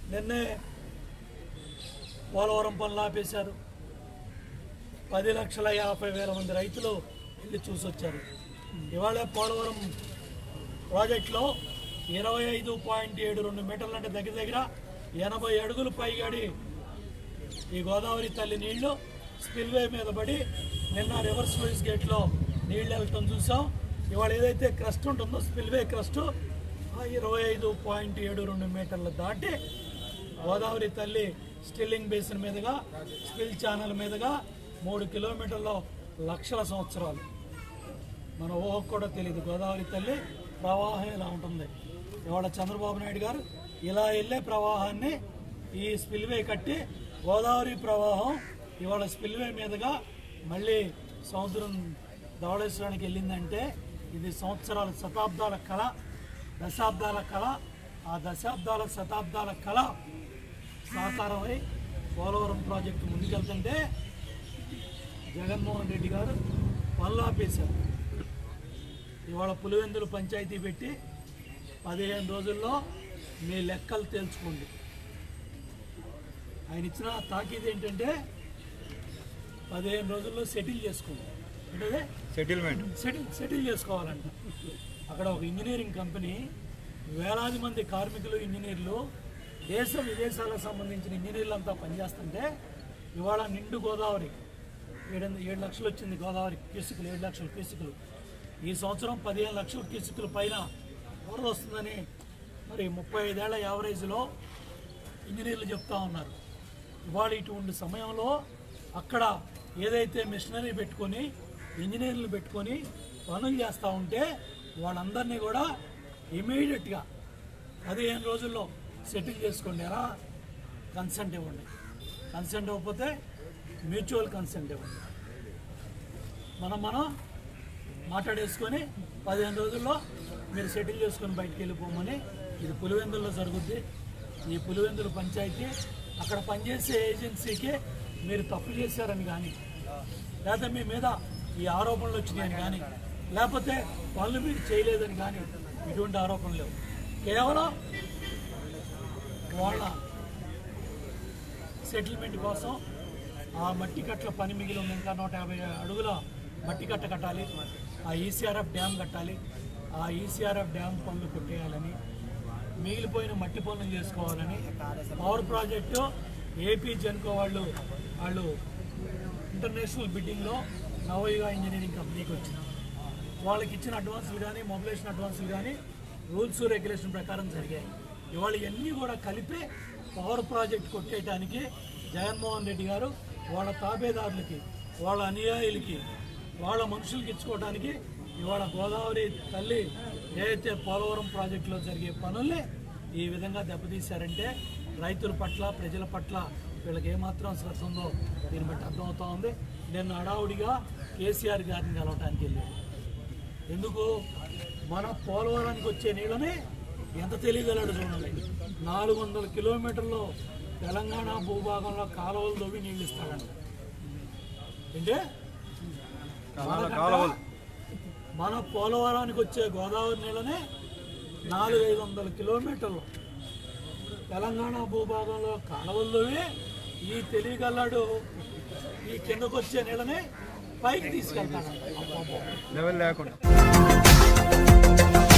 నిన్నే పోలవరం పనులు ఆపేశారు పది లక్షల యాభై వేల మంది రైతులు వెళ్ళి చూసొచ్చారు ఇవాళ పోలవరం ప్రాజెక్టులో ఇరవై ఐదు పాయింట్ ఏడు రెండు మీటర్లు అంటే దగ్గర దగ్గర ఎనభై అడుగులు పైగాడి ఈ గోదావరి తల్లి నీళ్లు స్పిల్వే మీద పడి నిన్న రివర్స్ లూయిస్ గేట్లో నీళ్లు వెళ్ళటం చూసాం ఇవాళ ఏదైతే క్రస్ట్ ఉంటుందో స్పిల్వే క్రస్ట్ ఆ ఇరవై ఐదు పాయింట్ ఏడు రెండు మీటర్లు దాటి గోదావరి తల్లి స్టిల్లింగ్ బేసిన్ మీదుగా స్పిల్ ఛానల్ మీదుగా మూడు కిలోమీటర్ల లక్షల సంవత్సరాలు మన ఊహకు కూడా తెలియదు గోదావరి తల్లి ప్రవాహం ఇలా ఉంటుంది ఇవాళ చంద్రబాబు నాయుడు గారు ఇలా వెళ్ళే ప్రవాహాన్ని ఈ స్పిల్వే కట్టి గోదావరి ప్రవాహం ఇవాళ స్పిల్వే మీదుగా మళ్ళీ సముద్రం ధవళేశ్వరానికి వెళ్ళిందంటే ఇది సంవత్సరాల శతాబ్దాల కళ దశాబ్దాల కళ ఆ దశాబ్దాల శతాబ్దాల కళ సాకారమై పోలవరం ప్రాజెక్టు ముందుకెళ్తుంటే జగన్మోహన్ రెడ్డి గారు పనులు ఆపేశారు ఇవాళ పులివెందులు పంచాయతీ పెట్టి పదిహేను రోజుల్లో మీ లెక్కలు తేల్చుకోండి ఆయన ఇచ్చిన తాకీదు ఏంటంటే పదిహేను రోజుల్లో సెటిల్ చేసుకోండి అంటే సెటిల్మెంట్ సెటిల్ సెటిల్ చేసుకోవాలంట అక్కడ ఒక ఇంజనీరింగ్ కంపెనీ వేలాది మంది కార్మికులు ఇంజనీర్లు దేశ విదేశాలకు సంబంధించిన ఇంజనీర్లు అంతా పనిచేస్తుంటే ఇవాళ నిండు గోదావరి ఏడు ఏడు లక్షలు వచ్చింది గోదావరి క్యూసికులు ఏడు లక్షల క్యూసికులు ఈ సంవత్సరం పదిహేను లక్షల క్యూసికుల పైన వరద వస్తుందని మరి ముప్పై ఐదేళ్ల యావరేజ్లో ఇంజనీర్లు చెప్తా ఉన్నారు ఇవాళ ఇటువంటి సమయంలో అక్కడ ఏదైతే మిషనరీ పెట్టుకొని ఇంజనీర్లు పెట్టుకొని పనులు చేస్తూ ఉంటే వాళ్ళందరినీ కూడా ఇమీడియట్గా పదిహేను రోజుల్లో సెటిల్ చేసుకోండి ఎలా కన్సెంట్ ఇవ్వండి కన్సెంట్ ఇవ్వకపోతే మ్యూచువల్ కన్సెంట్ ఇవ్వండి మనం మనం మాట్లాడేసుకొని పదిహేను రోజుల్లో మీరు సెటిల్ చేసుకొని బయటికి వెళ్ళిపోమని ఇది పులివెందుల్లో జరుగుద్ది ఈ పులివెందుల పంచాయతీ అక్కడ పనిచేసే ఏజెన్సీకి మీరు తప్పు చేశారని కానీ లేకపోతే మీ మీద ఈ ఆరోపణలు వచ్చినాయని కానీ లేకపోతే పనులు మీరు చేయలేదని కానీ ఇటువంటి ఆరోపణలు లేవు కేవలం వాళ్ళ సెటిల్మెంట్ కోసం ఆ మట్టి కట్టల పని మిగిలి ఉంది ఇంకా నూట యాభై అడుగుల మట్టి కట్ట కట్టాలి ఆ ఈసీఆర్ఎఫ్ డ్యామ్ కట్టాలి ఆ ఈసీఆర్ఎఫ్ డ్యామ్ పనులు కొట్టేయాలని మిగిలిపోయిన మట్టి పనులు చేసుకోవాలని పవర్ ప్రాజెక్టు ఏపీ జెన్కో వాళ్ళు వాళ్ళు ఇంటర్నేషనల్ బిడ్డింగ్లో నవయుగ ఇంజనీరింగ్ కంపెనీకి వచ్చింది వాళ్ళకి ఇచ్చిన అడ్వాన్సులు కానీ మొబిలైజేషన్ అడ్వాన్సులు కానీ రూల్స్ రెగ్యులేషన్ ప్రకారం జరిగాయి ఇవాళ ఇవన్నీ కూడా కలిపి పవర్ ప్రాజెక్ట్ కొట్టేయడానికి జగన్మోహన్ రెడ్డి గారు వాళ్ళ తాబేదారులకి వాళ్ళ అనుయాయులకి వాళ్ళ మనుషులకి ఇచ్చుకోవడానికి ఇవాళ గోదావరి తల్లి ఏదైతే పోలవరం ప్రాజెక్టులో జరిగే పనుల్ని ఈ విధంగా దెబ్బతీశారంటే రైతుల పట్ల ప్రజల పట్ల వీళ్ళకి ఏమాత్రం శ్రద్ధ ఉందో దీన్ని బట్టి అర్థమవుతా ఉంది నేను హడావుడిగా కేసీఆర్ గారిని కలవటానికి వెళ్ళాను ఎందుకు మన పోలవరానికి వచ్చే నీళ్ళని ఎంత తెలియగలడు చూడండి నాలుగు వందల కిలోమీటర్లు తెలంగాణ భూభాగంలో కాలువలు తవ్వి నీళ్ళు ఇస్తాడంట అంటే కాలువలు. మన పోలవరానికి వచ్చే గోదావరి నీళ్ళని నాలుగు ఐదు వందల కిలోమీటర్లు తెలంగాణ భూభాగంలో కాలువలు తవ్వి ఈ తెలియగలడు ఈ కిందకు వచ్చే నీళ్ళని పైకి తీసుకెళ్తాడంట అబ్బబ్బో. లెవెల్ లేకుండా